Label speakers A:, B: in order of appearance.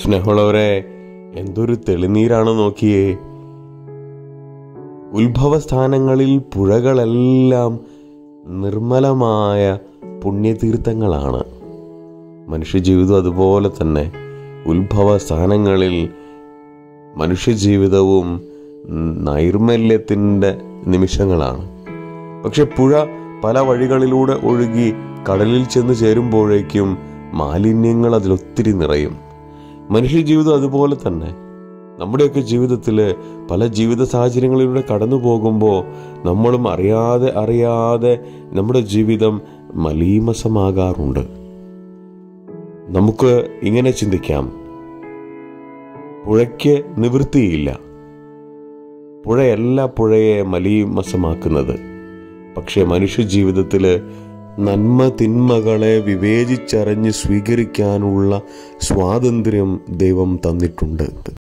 A: സ്നേഹമുള്ളവരെ എന്തൊരു തെളിനീരാണ് നോക്കിയേ ഉത്ഭവസ്ഥാനങ്ങളിൽ പുഴകളെല്ലാം നിർമ്മലമായ പുണ്യതീർത്ഥങ്ങളാണ് മനുഷ്യജീവിതം അതുപോലെ തന്നെ ഉത്ഭവ സ്ഥാനങ്ങളിൽ മനുഷ്യജീവിതവും നൈർമല്യത്തിൻ്റെ നിമിഷങ്ങളാണ് പക്ഷെ പുഴ പല വഴികളിലൂടെ ഒഴുകി കടലിൽ ചെന്ന് ചേരുമ്പോഴേക്കും മാലിന്യങ്ങൾ അതിലൊത്തിരി നിറയും മനുഷ്യജീവിതം അതുപോലെ തന്നെ നമ്മുടെയൊക്കെ ജീവിതത്തിൽ പല ജീവിത സാഹചര്യങ്ങളിലൂടെ കടന്നു പോകുമ്പോൾ നമ്മളും അറിയാതെ അറിയാതെ നമ്മുടെ ജീവിതം മലീമസമാകാറുണ്ട് നമുക്ക് ഇങ്ങനെ ചിന്തിക്കാം പുഴയ്ക്ക് നിവൃത്തിയില്ല പുഴയല്ല പുഴയെ മലീമസമാക്കുന്നത് പക്ഷെ മനുഷ്യ ജീവിതത്തിൽ നന്മ തിന്മകളെ വിവേചിച്ചറിഞ്ഞ് സ്വീകരിക്കാനുള്ള സ്വാതന്ത്ര്യം ദൈവം തന്നിട്ടുണ്ട്